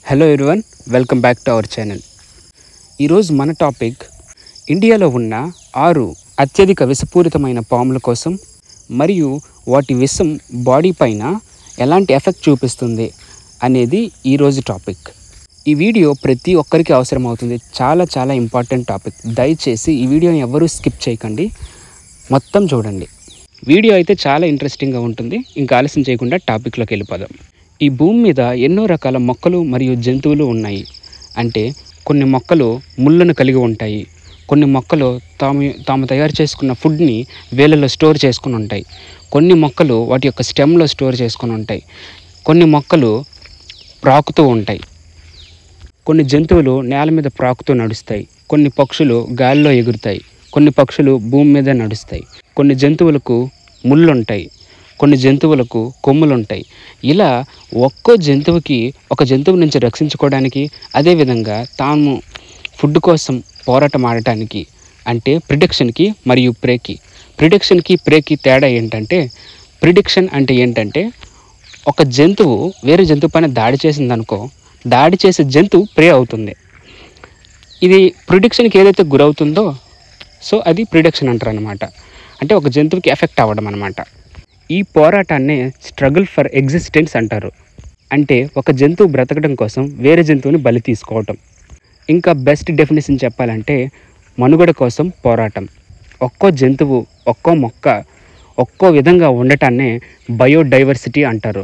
hello everyone welcome back to our channel ఈరోజు మన topic ఇండియాలో ఉన్న ఆరు అత్యధిక విషపూరితమైన పాముల కోసం మరియు వాటి విషం బాడీ పైన ఎలాంటి ఎఫెక్ట్ చూపిస్తుంది అనేది ఈరోజు టాపిక్ ఈ వీడియో ప్రతి ఒక్కరికి అవసరం అవుతుంది చాలా చాలా ఇంపార్టెంట్ టాపిక్ దయచేసి ఈ వీడియోని ఎవరూ స్కిప్ చేయకండి మొత్తం చూడండి వీడియో అయితే చాలా ఇంట్రెస్టింగ్గా ఉంటుంది ఇంకా ఆలస్యం చేయకుండా టాపిక్లోకి వెళ్ళిపోదాం ఈ భూమి మీద ఎన్నో రకాల మొక్కలు మరియు జంతువులు ఉన్నాయి అంటే కొన్ని మొక్కలు ముళ్ళను కలిగి ఉంటాయి కొన్ని మొక్కలు తాము తాము తయారు చేసుకున్న ఫుడ్ని వేళ్ళలో స్టోర్ చేసుకుని ఉంటాయి కొన్ని మొక్కలు వాటి యొక్క స్టెమ్లో స్టోర్ చేసుకుని ఉంటాయి కొన్ని మొక్కలు ప్రాకుతూ ఉంటాయి కొన్ని జంతువులు నేల మీద ప్రాకుతూ నడుస్తాయి కొన్ని పక్షులు గాలిలో ఎగురుతాయి కొన్ని పక్షులు భూమి మీద నడుస్తాయి కొన్ని జంతువులకు ముళ్ళుంటాయి కొన్ని జంతువులకు కొమ్ములుంటాయి ఇలా ఒక్కో జంతువుకి ఒక జంతువు నుంచి రక్షించుకోవడానికి అదేవిధంగా తాము ఫుడ్ కోసం పోరాటం ఆడటానికి అంటే ప్రిడిక్షన్కి మరియు ప్రేకి ప్రిడిక్షన్కి ప్రేకి తేడా ఏంటంటే ప్రిడిక్షన్ అంటే ఏంటంటే ఒక జంతువు వేరే జంతువు పైన దాడి చేసిందనుకో దాడి చేసే జంతువు ప్రే అవుతుంది ఇది ప్రిడిక్షన్కి ఏదైతే గురవుతుందో సో అది ప్రిడిక్షన్ అంటారు అనమాట అంటే ఒక జంతువుకి ఎఫెక్ట్ అవ్వడం అనమాట ఈ పోరాటాన్నే స్ట్రగుల్ ఫర్ ఎగ్జిస్టెన్స్ అంటారు అంటే ఒక జంతువు బ్రతకడం కోసం వేరే జంతువుని బలి తీసుకోవటం ఇంకా బెస్ట్ డెఫినేషన్ చెప్పాలంటే మనుగడ కోసం పోరాటం ఒక్కో జంతువు ఒక్కో మొక్క ఒక్కో విధంగా ఉండటాన్నే బయోడైవర్సిటీ అంటారు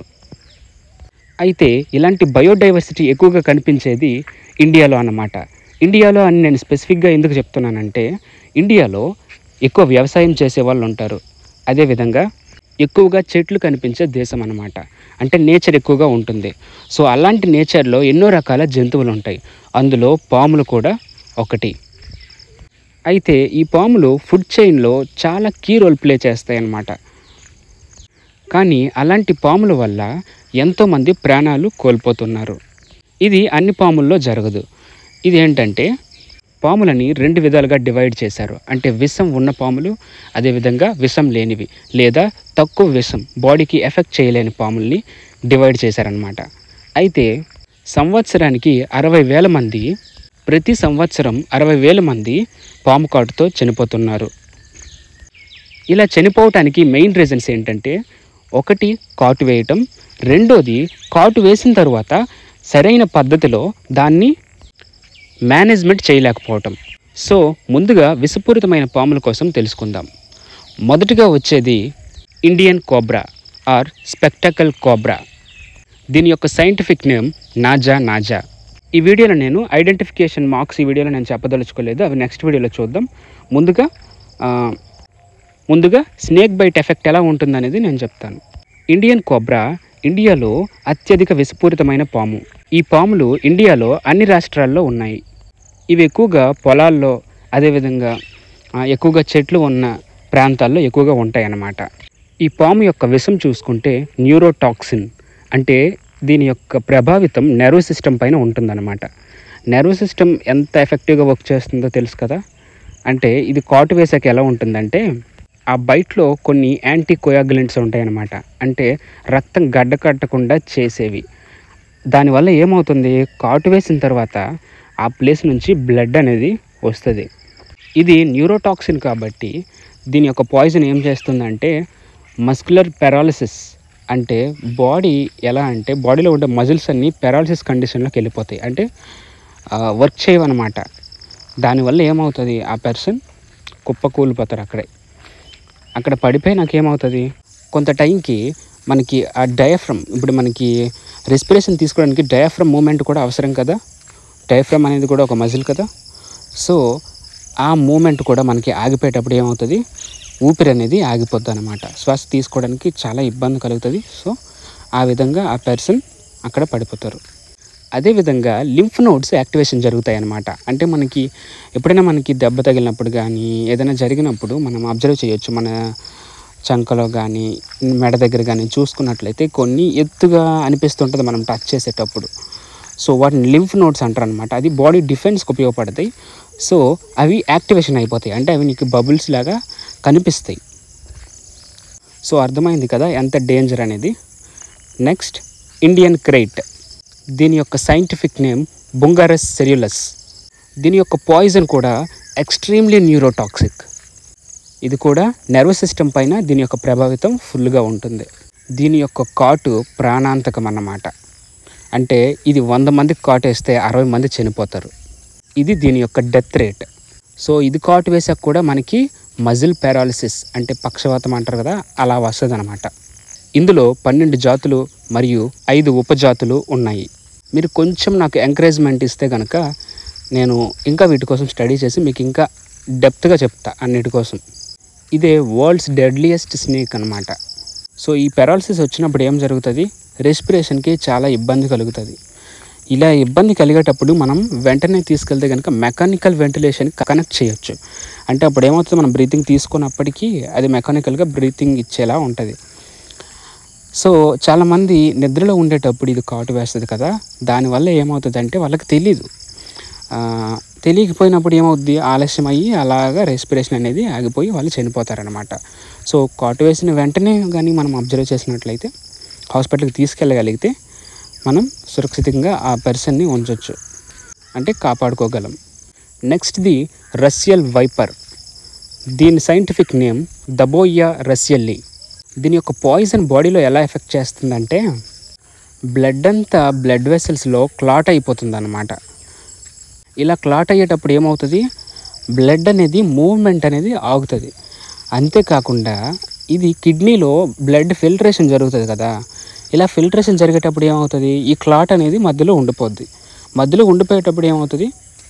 అయితే ఇలాంటి బయోడైవర్సిటీ ఎక్కువగా కనిపించేది ఇండియాలో అన్నమాట ఇండియాలో అని నేను స్పెసిఫిక్గా ఎందుకు చెప్తున్నానంటే ఇండియాలో ఎక్కువ వ్యవసాయం చేసే వాళ్ళు ఉంటారు అదేవిధంగా ఎక్కువగా చెట్లు కనిపించే దేశం అన్నమాట అంటే నేచర్ ఎక్కువగా ఉంటుంది సో అలాంటి నేచర్లో ఎన్నో రకాల జంతువులు ఉంటాయి అందులో పాములు కూడా ఒకటి అయితే ఈ పాములు ఫుడ్ చైన్లో చాలా కీ రోల్ ప్లే చేస్తాయి అన్నమాట కానీ అలాంటి పాముల వల్ల ఎంతోమంది ప్రాణాలు కోల్పోతున్నారు ఇది అన్ని పాముల్లో జరగదు ఇది ఏంటంటే పాములని రెండు విధాలుగా డివైడ్ చేశారు అంటే విషం ఉన్న పాములు అదేవిధంగా విషం లేనివి లేదా తక్కువ విషం బాడీకి ఎఫెక్ట్ చేయలేని పాముల్ని డివైడ్ చేశారనమాట అయితే సంవత్సరానికి అరవై వేల మంది ప్రతి సంవత్సరం అరవై వేల మంది పాము కాటుతో చనిపోతున్నారు ఇలా చనిపోవటానికి మెయిన్ రీజన్స్ ఏంటంటే ఒకటి కాటు వేయటం రెండోది కాటు వేసిన తర్వాత సరైన పద్ధతిలో దాన్ని మేనేజ్మెంట్ చేయలేకపోవటం సో ముందుగా విషపూరితమైన పాముల కోసం తెలుసుకుందాం మొదటిగా వచ్చేది Indian cobra or spectacle cobra దీని యొక్క సైంటిఫిక్ నేమ్ నాజా నాజా ఈ వీడియోలో నేను ఐడెంటిఫికేషన్ మార్క్స్ ఈ వీడియోలో నేను చెప్పదలుచుకోలేదు అవి నెక్స్ట్ వీడియోలో చూద్దాం ముందుగా ఆ, ముందుగా స్నేక్ బైట్ ఎఫెక్ట్ ఎలా ఉంటుందనేది నేను చెప్తాను ఇండియన్ కోబ్రా ఇండియాలో అత్యధిక విషపూరితమైన పాము ఈ పాములు ఇండియాలో అన్ని రాష్ట్రాల్లో ఉన్నాయి ఇవి ఎక్కువగా పొలాల్లో అదేవిధంగా ఆ, ఎక్కువగా చెట్లు ఉన్న ప్రాంతాల్లో ఎక్కువగా ఉంటాయి అన్నమాట ఈ పాము యొక్క విషం చూసుకుంటే న్యూరోటాక్సిన్ అంటే దీని యొక్క ప్రభావితం నెర్వ్ సిస్టమ్ పైన ఉంటుందన్నమాట నెర్వ్ సిస్టమ్ ఎంత ఎఫెక్టివ్గా వర్క్ చేస్తుందో తెలుసు కదా అంటే ఇది కాటు వేసాక ఎలా ఉంటుందంటే ఆ బైట్లో కొన్ని యాంటీ కోయాగులెంట్స్ ఉంటాయన్నమాట అంటే రక్తం గడ్డ కట్టకుండా చేసేవి దానివల్ల ఏమవుతుంది కాటు వేసిన తర్వాత ఆ ప్లేస్ నుంచి బ్లడ్ అనేది వస్తుంది ఇది న్యూరోటాక్సిన్ కాబట్టి దీని యొక్క పాయిజన్ ఏం చేస్తుందంటే మస్కులర్ పెరాలసిస్ అంటే బాడీ ఎలా అంటే బాడీలో ఉండే మజిల్స్ అన్నీ పెరాలసిస్ కండిషన్లోకి వెళ్ళిపోతాయి అంటే వర్క్ చేయవన్నమాట దానివల్ల ఏమవుతుంది ఆ పర్సన్ కుప్పకూలిపోతారు అక్కడే అక్కడ పడిపోయి నాకేమవుతుంది కొంత టైంకి మనకి ఆ డయాఫ్రమ్ ఇప్పుడు మనకి రెస్పిరేషన్ తీసుకోవడానికి డయాఫ్రమ్ మూమెంట్ కూడా అవసరం కదా డయాఫ్రమ్ అనేది కూడా ఒక మజిల్ కదా సో ఆ మూమెంట్ కూడా మనకి ఆగిపోయేటప్పుడు ఏమవుతుంది ఊపిరి అనేది ఆగిపోద్ది అనమాట శ్వాస తీసుకోవడానికి చాలా ఇబ్బంది కలుగుతుంది సో ఆ విధంగా ఆ పర్సన్ అక్కడ పడిపోతారు అదేవిధంగా లింఫ్ నోడ్స్ యాక్టివేషన్ జరుగుతాయి అన్నమాట అంటే మనకి ఎప్పుడైనా మనకి దెబ్బ తగిలినప్పుడు కానీ ఏదైనా జరిగినప్పుడు మనం అబ్జర్వ్ చేయొచ్చు మన చంకలో కానీ మెడ దగ్గర కానీ చూసుకున్నట్లయితే కొన్ని ఎత్తుగా అనిపిస్తుంటుంది మనం టచ్ చేసేటప్పుడు సో వాటిని లింఫ్ నోడ్స్ అంటారు అనమాట అది బాడీ డిఫెన్స్కి ఉపయోగపడతాయి సో అవి యాక్టివేషన్ అయిపోతాయి అంటే అవి నీకు బబుల్స్ లాగా కనిపిస్తాయి సో అర్థమైంది కదా ఎంత డేంజర్ అనేది నెక్స్ట్ ఇండియన్ క్రైట్ దీని యొక్క సైంటిఫిక్ నేమ్ బుంగారస్ సెల్యులస్ దీని యొక్క పాయిజన్ కూడా ఎక్స్ట్రీమ్లీ న్యూరోటాక్సిక్ ఇది కూడా నర్వస్ సిస్టమ్ పైన దీని యొక్క ప్రభావితం ఫుల్గా ఉంటుంది దీని యొక్క కాటు ప్రాణాంతకం అన్నమాట అంటే ఇది వంద మందికి కాటు వేస్తే అరవై మంది చనిపోతారు ఇది దీని యొక్క డెత్ రేట్ సో ఇది కాటు వేసాక కూడా మనకి మజిల్ పారాలిసిస్ అంటే పక్షవాతం అంటారు కదా అలా వస్తుంది అనమాట ఇందులో పన్నెండు జాతులు మరియు ఐదు ఉపజాతులు ఉన్నాయి మీరు కొంచెం నాకు ఎంకరేజ్మెంట్ ఇస్తే కనుక నేను ఇంకా వీటి కోసం స్టడీ చేసి మీకు ఇంకా డెప్త్గా చెప్తా అన్నిటి కోసం ఇదే వరల్డ్స్ డెడ్లియెస్ట్ స్నేక్ అనమాట సో ఈ పెరాలసిస్ వచ్చినప్పుడు ఏం జరుగుతుంది రెస్పిరేషన్కి చాలా ఇబ్బంది కలుగుతుంది ఇలా ఇబ్బంది కలిగేటప్పుడు మనం వెంటనే తీసుకెళ్తే కనుక మెకానికల్ వెంటిలేషన్ కనెక్ట్ చేయొచ్చు అంటే అప్పుడు ఏమవుతుంది మనం బ్రీతింగ్ తీసుకున్నప్పటికీ అది మెకానికల్గా బ్రీతింగ్ ఇచ్చేలా ఉంటుంది సో చాలామంది నిద్రలో ఉండేటప్పుడు ఇది కాటు వేస్తుంది కదా దానివల్ల ఏమవుతుంది అంటే వాళ్ళకి తెలీదు ఆ, తెలియకపోయినప్పుడు ఏమవుద్ది ఆలస్యం అయ్యి అలాగా రెస్పిరేషన్ అనేది ఆగిపోయి వాళ్ళు చనిపోతారనమాట సో కాటు వేసిన వెంటనే కానీ మనం అబ్జర్వ్ చేసినట్లయితే హాస్పిటల్కి తీసుకెళ్ళగలిగితే మనం సురక్షితంగా ఆ పర్సన్ని ఉంచవచ్చు అంటే కాపాడుకోగలం నెక్స్ట్ది రష్యల్ వైపర్ దీని సైంటిఫిక్ నేమ్ దబోయా రష్యల్లీ దీని యొక్క పాయిజన్ బాడీలో ఎలా ఎఫెక్ట్ చేస్తుందంటే బ్లడ్ అంతా బ్లడ్ వెసల్స్లో క్లాట్ అయిపోతుంది అనమాట ఇలా క్లాట్ అయ్యేటప్పుడు ఏమవుతుంది బ్లడ్ అనేది మూవ్మెంట్ అనేది ఆగుతుంది అంతేకాకుండా ఇది కిడ్నీలో బ్లడ్ ఫిల్టరేషన్ జరుగుతుంది కదా ఇలా ఫిల్టరేషన్ జరిగేటప్పుడు ఏమవుతుంది ఈ క్లాట్ అనేది మధ్యలో ఉండిపోద్ది మధ్యలో ఉండిపోయేటప్పుడు ఏమవుతుంది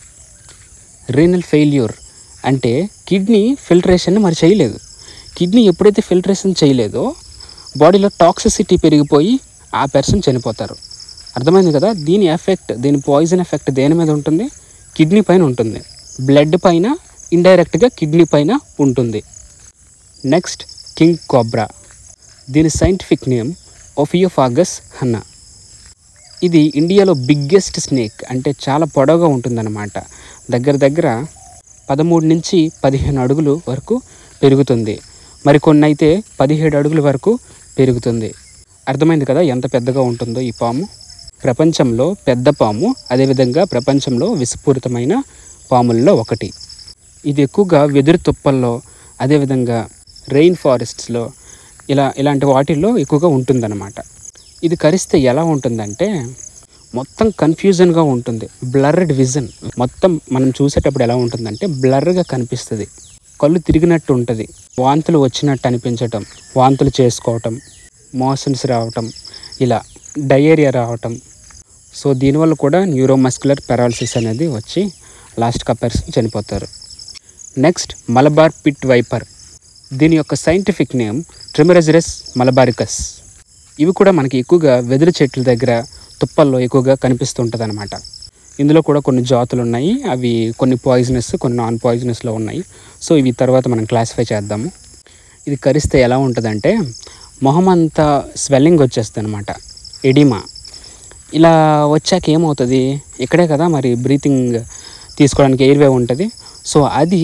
రీనల్ ఫెయిల్యూర్ అంటే కిడ్నీ ఫిల్టరేషన్ మరి చేయలేదు కిడ్నీ ఎప్పుడైతే ఫిల్టరేషన్ చేయలేదో బాడీలో టాక్సిసిటీ పెరిగిపోయి ఆ పర్సన్ చనిపోతారు అర్థమైంది కదా దీని ఎఫెక్ట్ దీని పాయిజన్ ఎఫెక్ట్ దేని మీద ఉంటుంది కిడ్నీ పైన ఉంటుంది బ్లడ్ పైన ఇండైరెక్ట్గా కిడ్నీ పైన ఉంటుంది నెక్స్ట్ కింగ్ కోబ్రా దీని సైంటిఫిక్ నేమ్ ఒఫియోఫాగస్ హన్నా ఇది ఇండియాలో బిగ్గెస్ట్ స్నేక్ అంటే చాలా పొడవుగా ఉంటుందన్నమాట దగ్గర దగ్గర పదమూడు నుంచి పదిహేను అడుగులు వరకు పెరుగుతుంది మరి కొన్ని అయితే పదిహేడు అడుగుల వరకు పెరుగుతుంది అర్థమైంది కదా ఎంత పెద్దగా ఉంటుందో ఈ పాము ప్రపంచంలో పెద్ద పాము అదేవిధంగా ప్రపంచంలో విషపూరితమైన పాముల్లో ఒకటి ఇది ఎక్కువగా వెదురు తుప్పల్లో అదేవిధంగా రెయిన్ ఫారెస్ట్స్లో ఇలా ఇలాంటి వాటిల్లో ఎక్కువగా ఉంటుందన్నమాట ఇది కరిస్తే ఎలా ఉంటుందంటే మొత్తం కన్ఫ్యూజన్గా ఉంటుంది బ్లర్డ్ విజన్ మొత్తం మనం చూసేటప్పుడు ఎలా ఉంటుందంటే బ్లర్గా కనిపిస్తుంది కళ్ళు తిరిగినట్టు ఉంటుంది వాంతులు వచ్చినట్టు అనిపించటం వాంతులు చేసుకోవటం మోషన్స్ రావటం ఇలా డయేరియా రావటం సో దీనివల్ల కూడా న్యూరోమస్కులర్ పెరాలసిస్ అనేది వచ్చి లాస్ట్ ఆ పర్సన్ చనిపోతారు నెక్స్ట్ మలబార్ పిట్ వైపర్ దీని యొక్క సైంటిఫిక్ నేమ్ ట్రిమరజిరస్ మలబారికస్ ఇవి కూడా మనకి ఎక్కువగా వెదురు చెట్ల దగ్గర తుప్పల్లో ఎక్కువగా కనిపిస్తుంటుంది అనమాట ఇందులో కూడా కొన్ని జాతులు ఉన్నాయి అవి కొన్ని పాయిజనస్ కొన్ని నాన్ పాయిజనస్లో ఉన్నాయి సో ఇవి తర్వాత మనం క్లాసిఫై చేద్దాము ఇది కరిస్తే ఎలా ఉంటుందంటే మొహం అంతా స్వెల్లింగ్ వచ్చేస్తుంది అనమాట ఎడిమా ఇలా వచ్చాక ఏమవుతుంది ఇక్కడే కదా మరి బ్రీతింగ్ తీసుకోవడానికి ఎయిర్వే ఉంటుంది సో అది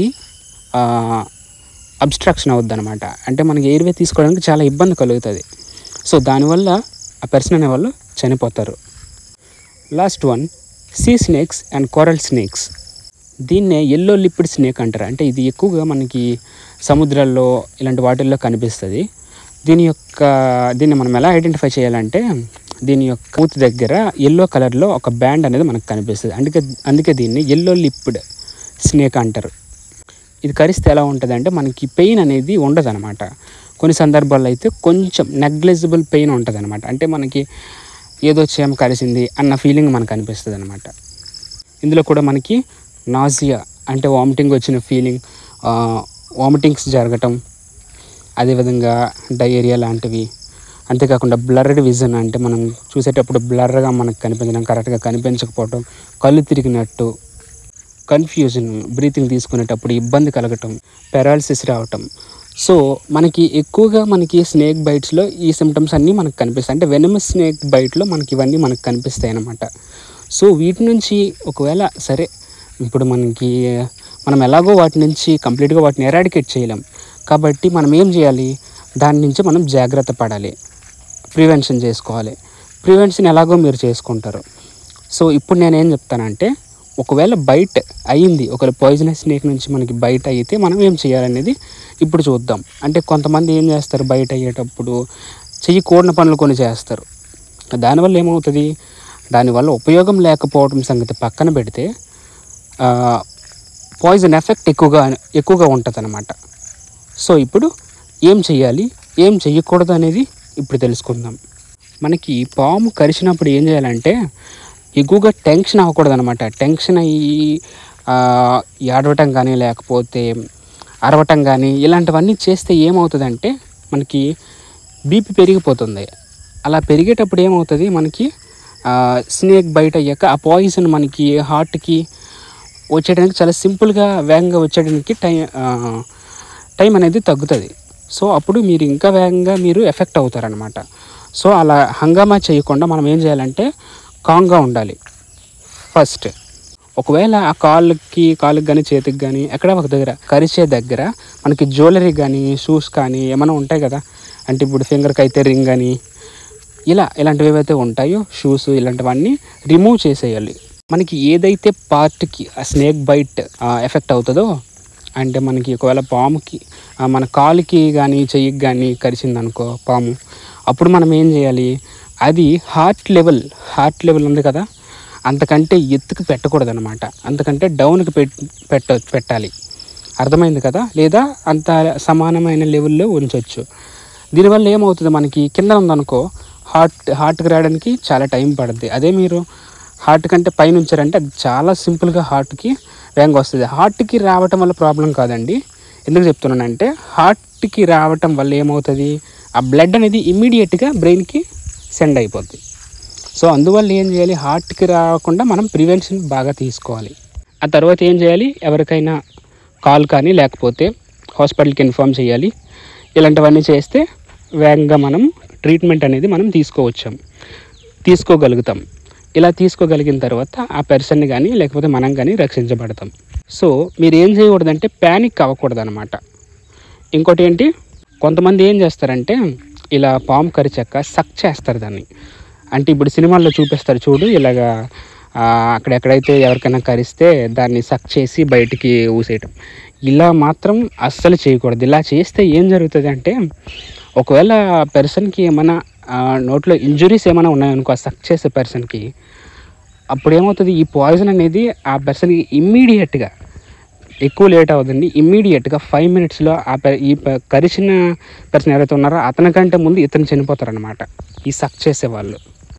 అబ్స్ట్రాక్షన్ అవుద్ది అనమాట అంటే మనకి ఎయిర్వే తీసుకోవడానికి చాలా ఇబ్బంది కలుగుతుంది సో దానివల్ల ఆ పర్సన్ అనేవాళ్ళు చనిపోతారు last one sea snakes and coral snakes దీన్నే ఎల్లో లిపిడ్ స్నేక్ అంటారు అంటే ఇది ఎక్కువగా మనకి సముద్రాల్లో ఇలాంటి వాటిల్లో కనిపిస్తుంది దీని యొక్క దీన్ని మనం ఎలా ఐడెంటిఫై చేయాలంటే దీని యొక్క మూతి దగ్గర ఎల్లో కలర్లో ఒక బ్యాండ్ అనేది మనకు కనిపిస్తుంది అందుకే అందుకే దీన్ని ఎల్లో లిప్డ్ స్నేక్ అంటారు ఇది కరిస్తే ఎలా ఉంటుంది అంటే మనకి పెయిన్ అనేది ఉండదు అనమాట కొన్ని సందర్భాల్లో అయితే కొంచెం నెగ్లెజిబుల్ పెయిన్ ఉంటుంది అనమాట అంటే మనకి ఏదో చేమ కలిసింది అన్న ఫీలింగ్ మనకు అనిపిస్తుంది అనమాట ఇందులో కూడా మనకి నాజియా అంటే వామిటింగ్ వచ్చిన ఫీలింగ్ వామిటింగ్స్ జరగటం అదేవిధంగా డయేరియా లాంటివి అంతేకాకుండా బ్లర్డ్ విజన్ అంటే మనం చూసేటప్పుడు బ్లర్గా మనకు కనిపించడం కరెక్ట్గా కనిపించకపోవటం కళ్ళు తిరిగినట్టు కన్ఫ్యూజన్ బ్రీతింగ్ తీసుకునేటప్పుడు ఇబ్బంది కలగటం పెరాలసిస్ రావటం సో మనకి ఎక్కువగా మనకి స్నేక్ బైట్స్లో ఈ సిమ్టమ్స్ అన్నీ మనకు కనిపిస్తాయి అంటే వెనమస్ స్నేక్ బైట్లో మనకి ఇవన్నీ మనకు కనిపిస్తాయి అన్నమాట సో వీటి నుంచి ఒకవేళ సరే ఇప్పుడు మనకి మనం ఎలాగో వాటి నుంచి కంప్లీట్గా వాటిని ఎరాడికేట్ చేయలేం కాబట్టి మనం ఏం చేయాలి దాని నుంచి మనం జాగ్రత్త పడాలి ప్రివెన్షన్ చేసుకోవాలి ప్రివెన్షన్ ఎలాగో మీరు చేసుకుంటారు సో ఇప్పుడు నేనేం చెప్తానంటే ఒకవేళ బయట అయ్యింది ఒకవేళ పాయిజనస్ స్నేక్ నుంచి మనకి బయట అయితే మనం ఏం చేయాలనేది ఇప్పుడు చూద్దాం అంటే కొంతమంది ఏం చేస్తారు బయట అయ్యేటప్పుడు చెయ్యకూడని పనులు కొన్ని చేస్తారు దానివల్ల ఏమవుతుంది దానివల్ల ఉపయోగం లేకపోవడం సంగతి పక్కన పెడితే పాయిజన్ ఎఫెక్ట్ ఎక్కువగా ఎక్కువగా ఉంటుంది అనమాట సో ఇప్పుడు ఏం చేయాలి ఏం చెయ్యకూడదు అనేది ఇప్పుడు తెలుసుకుందాం మనకి పాము కరిచినప్పుడు ఏం చేయాలంటే ఎక్కువగా టెన్షన్ అవ్వకూడదు అనమాట టెన్షన్ అయ్యి ఆ, ఏడవటం కానీ లేకపోతే అరవటం కానీ ఇలాంటివన్నీ చేస్తే ఏమవుతుందంటే మనకి బీపీ పెరిగిపోతుంది అలా పెరిగేటప్పుడు ఏమవుతుంది మనకి స్నేక్ బయట అయ్యాక ఆ పాయిజన్ మనకి హార్ట్కి వచ్చేయడానికి చాలా సింపుల్గా వేగంగా వచ్చేయడానికి టైం టైం అనేది తగ్గుతుంది సో అప్పుడు మీరు ఇంకా వేగంగా మీరు ఎఫెక్ట్ అవుతారనమాట సో అలా హంగామా చేయకుండా మనం ఏం చేయాలంటే కాంగా ఉండాలి ఫస్ట్ ఒకవేళ ఆ కాళ్ళకి కాళ్ళకి కానీ చేతికి కానీ ఎక్కడ ఒక దగ్గర కరిచే దగ్గర మనకి జ్యువెలరీ కానీ షూస్ కానీ ఏమైనా ఉంటాయి కదా అంటే ఇప్పుడు ఫింగర్కి అయితే రింగ్ అని ఇలా ఇలాంటివి ఏవైతే ఉంటాయో షూస్ ఇలాంటివన్నీ రిమూవ్ చేసేయాలి మనకి ఏదైతే పార్ట్కి ఆ స్నేక్ బైట్ ఎఫెక్ట్ అవుతుందో అంటే మనకి ఒకవేళ పాముకి ఆ, మన కాలుకి కానీ చెయ్యికి కానీ కరిచిందనుకో పాము అప్పుడు మనం ఏం చేయాలి అది హార్ట్ లెవెల్ హార్ట్ లెవెల్ ఉంది కదా అంతకంటే ఎత్తుకు పెట్టకూడదు అనమాట అంతకంటే డౌన్కి పెట్ పెట్ట పెట్టాలి అర్థమైంది కదా లేదా అంత సమానమైన లెవెల్లో ఉంచవచ్చు దీనివల్ల ఏమవుతుంది మనకి కింద ఉందనుకో హార్ట్ హార్ట్కి రావడానికి చాలా టైం పడుద్ది అదే మీరు హార్ట్ కంటే పైన ఉంచారంటే అది చాలా సింపుల్గా హార్ట్కి వేగంగా వస్తుంది హార్ట్కి రావటం వల్ల ప్రాబ్లం కాదండి ఎందుకు చెప్తున్నానంటే హార్ట్కి రావటం వల్ల ఏమవుతుంది ఆ బ్లడ్ అనేది ఇమ్మీడియట్గా బ్రెయిన్కి సెండ్ అయిపోద్ది సో అందువల్ల ఏం చేయాలి హార్ట్కి రాకుండా మనం ప్రివెన్షన్ బాగా తీసుకోవాలి ఆ తర్వాత ఏం చేయాలి ఎవరికైనా కాల్ కానీ లేకపోతే హాస్పిటల్కి ఇన్ఫామ్ చేయాలి ఇలాంటివన్నీ చేస్తే వేగంగా మనం ట్రీట్మెంట్ అనేది మనం తీసుకోవచ్చాం తీసుకోగలుగుతాం ఇలా తీసుకోగలిగిన తర్వాత ఆ పర్సన్ని కానీ లేకపోతే మనం కానీ రక్షించబడతాం సో మీరు ఏం చేయకూడదంటే ప్యానిక్ అవ్వకూడదు అనమాట ఇంకోటి ఏంటి కొంతమంది ఏం చేస్తారంటే ఇలా పాము కరిచాక సక్ చేస్తారు దాన్ని అంటే ఇప్పుడు సినిమాల్లో చూపిస్తారు చూడు ఇలాగా ఆ, అక్కడెక్కడైతే ఎవరికైనా కరిస్తే దాన్ని సక్ చేసి బయటికి ఊసేయటం ఇలా మాత్రం అస్సలు చేయకూడదు ఇలా చేస్తే ఏం జరుగుతుంది అంటే ఒకవేళ పర్సన్కి ఏమైనా ఆ, నోట్లో ఇంజురీస్ ఏమైనా ఉన్నాయనుకో ఆ సక్ చేసే పర్సన్కి అప్పుడు ఏమవుతుంది ఈ పాయిజన్ అనేది ఆ పర్సన్కి ఇమ్మీడియట్గా ఎక్కువ లేట్ అవుతుంది ఇమ్మీడియట్గా ఫైవ్ మినిట్స్లో ఆ ప- ఈ ప- కరిచిన పర్సన్ ఎవరైతే ఉన్నారో అతనికంటే ముందు ఇతను చనిపోతారనమాట ఈ సక్ చేసేవాళ్ళు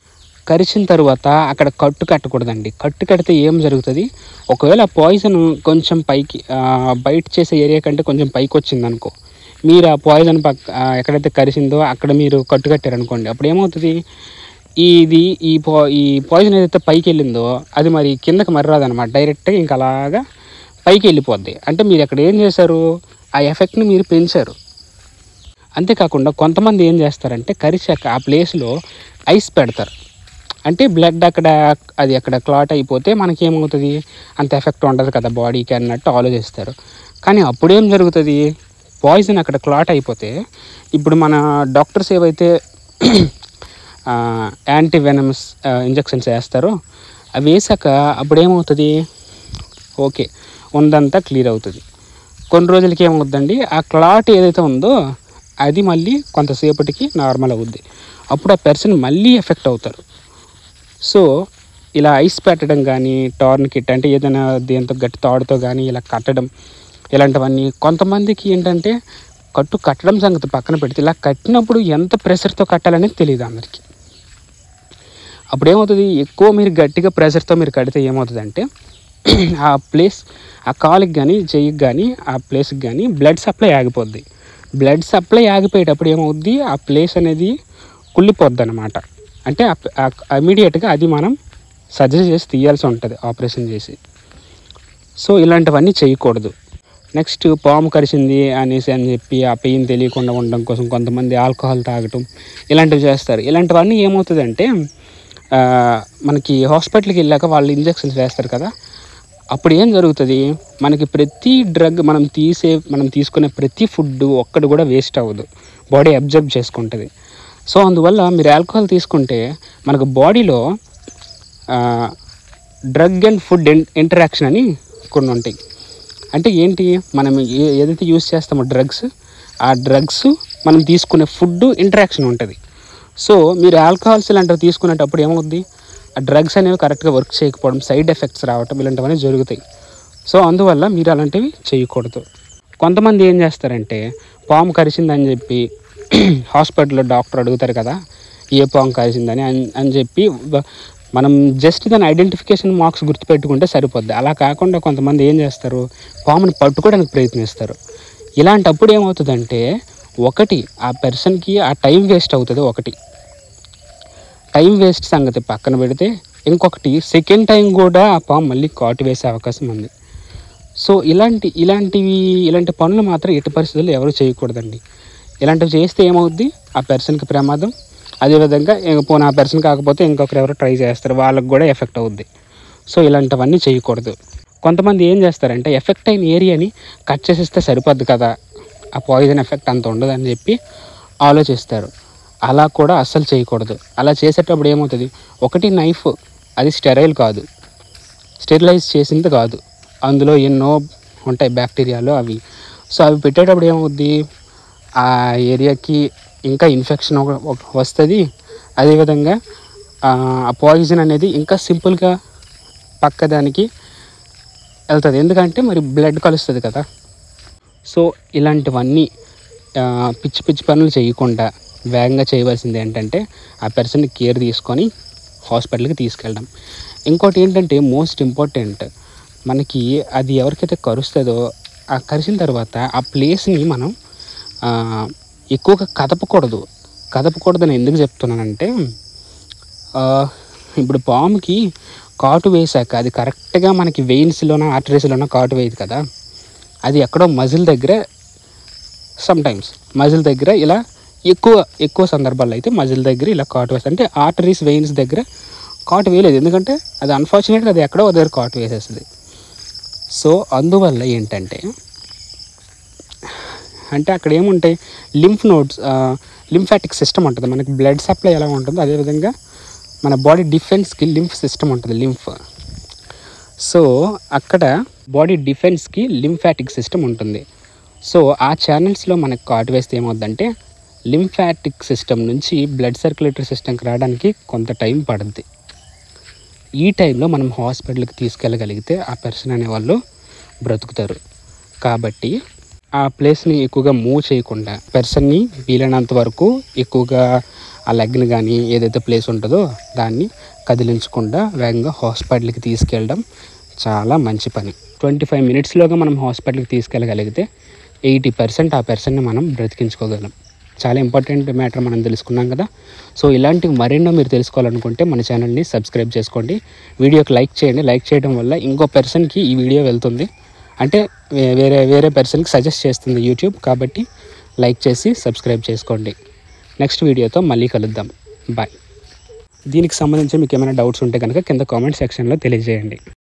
కరిచిన తర్వాత అక్కడ కట్టు కట్టకూడదండి కట్టు కడితే ఏం జరుగుతుంది ఒకవేళ పాయిజన్ కొంచెం పైకి ఆ, బయట చేసే ఏరియా కంటే కొంచెం పైకి వచ్చింది అనుకో మీరు ఆ పాయిజన్ పక్క ఆ, ఎక్కడైతే కరిసిందో అక్కడ మీరు కట్టు కట్టారనుకోండి అప్పుడు ఏమవుతుంది ఇది ఈ పా ఈ పాయిజన్ ఏదైతే పైకి వెళ్ళిందో అది మరి కిందకి మరి రాదనమాట డైరెక్ట్గా ఇంకా అలాగా పైకి వెళ్ళిపోద్ది అంటే మీరు అక్కడ ఏం చేశారు ఆ ఎఫెక్ట్ని మీరు పెంచారు అంతేకాకుండా కొంతమంది ఏం చేస్తారంటే కరిచాక ఆ ప్లేస్లో ఐస్ పెడతారు అంటే బ్లడ్ అక్కడ అది అక్కడ క్లాట్ అయిపోతే మనకి ఏమవుతుంది అంత ఎఫెక్ట్ ఉండదు కదా బాడీకి అన్నట్టు ఆలోచిస్తారు కానీ అప్పుడేం జరుగుతుంది పాయిజన్ అక్కడ క్లాట్ అయిపోతే ఇప్పుడు మన డాక్టర్స్ ఏవైతే యాంటీ వెనమ్స్ ఇంజెక్షన్స్ వేస్తారో అవి వేసాక అప్పుడు ఏమవుతుంది ఓకే ఉందంతా క్లియర్ అవుతుంది కొన్ని రోజులకి ఏమవుద్దండి ఆ క్లాట్ ఏదైతే ఉందో అది మళ్ళీ కొంతసేపటికి నార్మల్ అవుద్ది అప్పుడు ఆ పర్సన్ మళ్ళీ ఎఫెక్ట్ అవుతారు సో ఇలా ఐస్ పెట్టడం కానీ టార్న్ కిట్ అంటే ఏదైనా దేంతో గట్టి తాడుతో కానీ ఇలా కట్టడం ఇలాంటివన్నీ కొంతమందికి ఏంటంటే కట్టు కట్టడం సంగతి పక్కన పెడితే ఇలా కట్టినప్పుడు ఎంత ప్రెషర్తో కట్టాలనేది తెలియదు అందరికీ అప్పుడు ఏమవుతుంది ఎక్కువ మీరు గట్టిగా ప్రెషర్తో మీరు కడితే ఏమవుతుందంటే ఆ ప్లేస్ ఆ కాలుకి కానీ చెయ్యికి కానీ ఆ ప్లేస్కి కానీ బ్లడ్ సప్లై ఆగిపోద్ది బ్లడ్ సప్లై ఆగిపోయేటప్పుడు ఏమవుద్ది ఆ ప్లేస్ అనేది కుళ్ళిపోద్ది అనమాట అంటే ఇమీడియట్గా అది మనం సర్జరీ చేసి తీయాల్సి ఉంటుంది ఆపరేషన్ చేసి సో ఇలాంటివన్నీ చేయకూడదు నెక్స్ట్ పాము కరిచింది అనేసి అని చెప్పి ఆ పెయిన్ తెలియకుండా ఉండడం కోసం కొంతమంది ఆల్కహాల్ తాగటం ఇలాంటివి చేస్తారు ఇలాంటివన్నీ ఏమవుతుందంటే ఆ, మనకి హాస్పిటల్కి వెళ్ళాక వాళ్ళు ఇంజెక్షన్స్ వేస్తారు కదా అప్పుడు ఏం జరుగుతుంది మనకి ప్రతి డ్రగ్ మనం తీసే మనం తీసుకునే ప్రతి ఫుడ్ ఒక్కటి కూడా వేస్ట్ అవ్వదు బాడీ అబ్జర్వ్ చేసుకుంటుంది సో అందువల్ల మీరు ఆల్కహాల్ తీసుకుంటే మనకు బాడీలో డ్రగ్ అండ్ ఫుడ్ ఇంటరాక్షన్ అని కొన్ని ఉంటాయి అంటే ఏంటి మనం ఏ- ఏదైతే యూస్ చేస్తామో డ్రగ్స్ ఆ డ్రగ్స్ మనం తీసుకునే ఫుడ్ ఇంటరాక్షన్ ఉంటుంది సో మీరు ఆల్కహాల్స్ ఇలాంటివి తీసుకునేటప్పుడు ఏమవుద్ది ఆ డ్రగ్స్ అనేవి కరెక్ట్గా వర్క్ చేయకపోవడం సైడ్ ఎఫెక్ట్స్ రావటం ఇలాంటివన్నీ జరుగుతాయి సో అందువల్ల మీరు అలాంటివి చేయకూడదు కొంతమంది ఏం చేస్తారంటే పాము కరిచిందని చెప్పి హాస్పిటల్లో డాక్టర్ అడుగుతారు కదా ఏ పాము కరిచిందని అని అని చెప్పి వ- మనం జస్ట్ దాని ఐడెంటిఫికేషన్ మార్క్స్ గుర్తుపెట్టుకుంటే సరిపోద్ది అలా కాకుండా కొంతమంది ఏం చేస్తారు పాముని పట్టుకోవడానికి ప్రయత్నిస్తారు ఇలాంటప్పుడు ఏమవుతుందంటే ఒకటి ఆ పర్సన్కి ఆ టైం వేస్ట్ అవుతుంది ఒకటి టైం వేస్ట్ సంగతి పక్కన పెడితే ఇంకొకటి సెకండ్ టైం కూడా ఆ పాము మళ్ళీ కాటు వేసే అవకాశం ఉంది సో ఇలాంటి ఇలాంటివి ఇలాంటి పనులు మాత్రం ఎట్టి పరిస్థితుల్లో ఎవరు చేయకూడదండి ఇలాంటివి చేస్తే ఏమవుద్ది ఆ పర్సన్కి ప్రమాదం అదేవిధంగా ఇంక పోనీ ఆ పర్సన్ కాకపోతే ఇంకొకరు ఎవరు ట్రై చేస్తారు వాళ్ళకి కూడా ఎఫెక్ట్ అవుద్ది సో ఇలాంటివన్నీ చేయకూడదు కొంతమంది ఏం చేస్తారంటే ఎఫెక్ట్ అయిన ఏరియాని కట్ చేసేస్తే సరిపోద్ది కదా ఆ పాయిజన్ ఎఫెక్ట్ అంత ఉండదని చెప్పి ఆలోచిస్తారు అలా కూడా అస్సలు చేయకూడదు అలా చేసేటప్పుడు ఏమవుతుంది ఒకటి నైఫ్ అది స్టెరైల్ కాదు స్టెరిలైజ్ చేసింది కాదు అందులో ఎన్నో ఉంటాయి బ్యాక్టీరియాలు అవి సో అవి పెట్టేటప్పుడు ఏమవుద్ది ఆ ఏరియాకి ఇంకా ఇన్ఫెక్షన్ వస్తుంది అదేవిధంగా ఆ పాయిజన్ అనేది ఇంకా సింపుల్గా పక్కదానికి వెళ్తుంది ఎందుకంటే మరి బ్లడ్ కలుస్తుంది కదా సో ఇలాంటివన్నీ ఆ, పిచ్చి పిచ్చి పనులు చేయకుండా వేగంగా చేయవలసింది ఏంటంటే ఆ పర్సన్ని కేర్ తీసుకొని హాస్పిటల్కి తీసుకెళ్ళడం ఇంకోటి ఏంటంటే మోస్ట్ ఇంపార్టెంట్ మనకి అది ఎవరికైతే కరుస్తుందో ఆ కరిచిన తర్వాత ఆ ప్లేస్ని మనం ఆ, ఎక్కువగా కదపకూడదు కదపకూడదని ఎందుకు చెప్తున్నానంటే ఆ, ఇప్పుడు పాముకి కాటు వేసాక అది కరెక్ట్గా మనకి వెయిన్స్లోన ఆర్టరీస్లోన కాటు వేయదు కదా అది ఎక్కడో మజిల్ దగ్గర సమ్ టైమ్స్ మజిల్ దగ్గర ఇలా ఎక్కువ ఎక్కువ సందర్భాల్లో అయితే మజిల్ దగ్గర ఇలా కాటు వేస్తుంది అంటే ఆర్టరీస్ వెయిన్స్ దగ్గర కాటు వేయలేదు ఎందుకంటే అది అన్ఫార్చునేట్గా అది ఎక్కడో ఒక దగ్గర కాటు వేసేస్తుంది సో అందువల్ల ఏంటంటే అంటే అక్కడ ఏముంటాయి లింఫ్ నోడ్స్ లింఫాటిక్ సిస్టమ్ ఉంటుంది మనకి బ్లడ్ సప్లై ఎలా ఉంటుందో అదేవిధంగా మన బాడీ డిఫెన్స్కి లింఫ్ సిస్టమ్ ఉంటుంది లింఫ్ సో అక్కడ బాడీ డిఫెన్స్కి లింఫాటిక్ సిస్టమ్ ఉంటుంది సో ఆ ఛానల్స్లో మనకు కాటు వేస్తే ఏమవుద్దంటే లింఫాటిక్ సిస్టమ్ నుంచి బ్లడ్ సర్క్యులేటరీ సిస్టమ్కి రావడానికి కొంత టైం పడుద్ది ఈ టైంలో మనం హాస్పిటల్కి తీసుకెళ్ళగలిగితే ఆ పర్సన్ అనేవాళ్ళు బ్రతుకుతారు కాబట్టి ఆ ప్లేస్ని ఎక్కువగా మూవ్ చేయకుండా పర్సన్ని వీలైనంత వరకు ఎక్కువగా ఆ లెగ్ని కానీ ఏదైతే ప్లేస్ ఉంటుందో దాన్ని కదిలించకుండా వేగంగా హాస్పిటల్కి తీసుకెళ్ళడం చాలా మంచి పని ట్వంటీ ఫైవ్ మినిట్స్లోగా మనం హాస్పిటల్కి తీసుకెళ్ళగలిగితే ఎయిటీ పర్సెంట్ ఆ పర్సన్ని మనం బ్రతికించుకోగలం చాలా ఇంపార్టెంట్ మ్యాటర్ మనం తెలుసుకున్నాం కదా సో ఇలాంటివి మరెన్నో మీరు తెలుసుకోవాలనుకుంటే మన ఛానల్ని సబ్స్క్రైబ్ చేసుకోండి వీడియోకి లైక్ చేయండి లైక్ చేయడం వల్ల ఇంకో పర్సన్కి ఈ వీడియో వెళ్తుంది అంటే వే- వేరే వేరే పర్సన్కి సజెస్ట్ చేస్తుంది యూట్యూబ్ కాబట్టి లైక్ చేసి సబ్స్క్రైబ్ చేసుకోండి నెక్స్ట్ వీడియోతో మళ్ళీ కలుద్దాం బాయ్ దీనికి సంబంధించి మీకు ఏమైనా డౌట్స్ ఉంటే కనుక కింద కామెంట్ సెక్షన్లో తెలియజేయండి